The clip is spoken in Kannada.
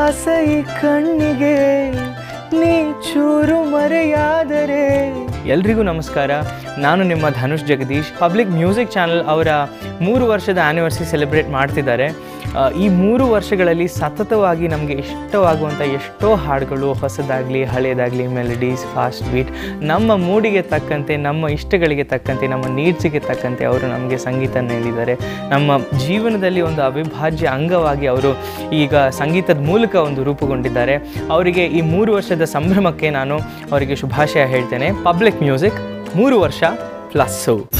ಆಸೆ ಈ ಕಣ್ಣಿಗೆ ನೀ ಚೂರು ಮರೆಯಾದರೆ ಎಲ್ರಿಗೂ ನಮಸ್ಕಾರ ನಾನು ನಿಮ್ಮ Dhanush Jagadish public music channel ಅವರ ಮೂರು ವರ್ಷದ ಆ್ಯನಿವರ್ಸರಿ ಸೆಲೆಬ್ರೇಟ್ ಮಾಡ್ತಿದ್ದಾರೆ ಆ, ಈ ಮೂರು ವರ್ಷಗಳಲ್ಲಿ ಸತತವಾಗಿ ನಮಗೆ ಇಷ್ಟವಾಗುವಂಥ ಎಷ್ಟೋ ಹಾಡುಗಳು ಹೊಸದಾಗಲಿ ಹಳೆಯದಾಗಲಿ ಮೆಲಡೀಸ್ ಫಾಸ್ಟ್ ಬೀಟ್ ನಮ್ಮ ಮೂಡಿಗೆ ತಕ್ಕಂತೆ ನಮ್ಮ ಇಷ್ಟಗಳಿಗೆ ತಕ್ಕಂತೆ ನಮ್ಮ ನೀಡ್ಸಿಗೆ ತಕ್ಕಂತೆ ಅವರು ನಮಗೆ ಸಂಗೀತ ನೀಡಿದ್ದಾರೆ ನಮ್ಮ ಜೀವನದಲ್ಲಿ ಒಂದು ಅವಿಭಾಜ್ಯ ಅಂಗವಾಗಿ ಅವರು ಈಗ ಸಂಗೀತದ ಮೂಲಕ ಒಂದು ರೂಪುಗೊಂಡಿದ್ದಾರೆ ಅವರಿಗೆ ಈ ಮೂರು ವರ್ಷದ ಸಂಭ್ರಮಕ್ಕೆ ನಾನು ಅವರಿಗೆ ಶುಭಾಶಯ ಹೇಳ್ತೇನೆ ಪಬ್ಲಿಕ್ ಮ್ಯೂಸಿಕ್ ಮೂರು ವರ್ಷ ಪ್ಲಸ್ಸು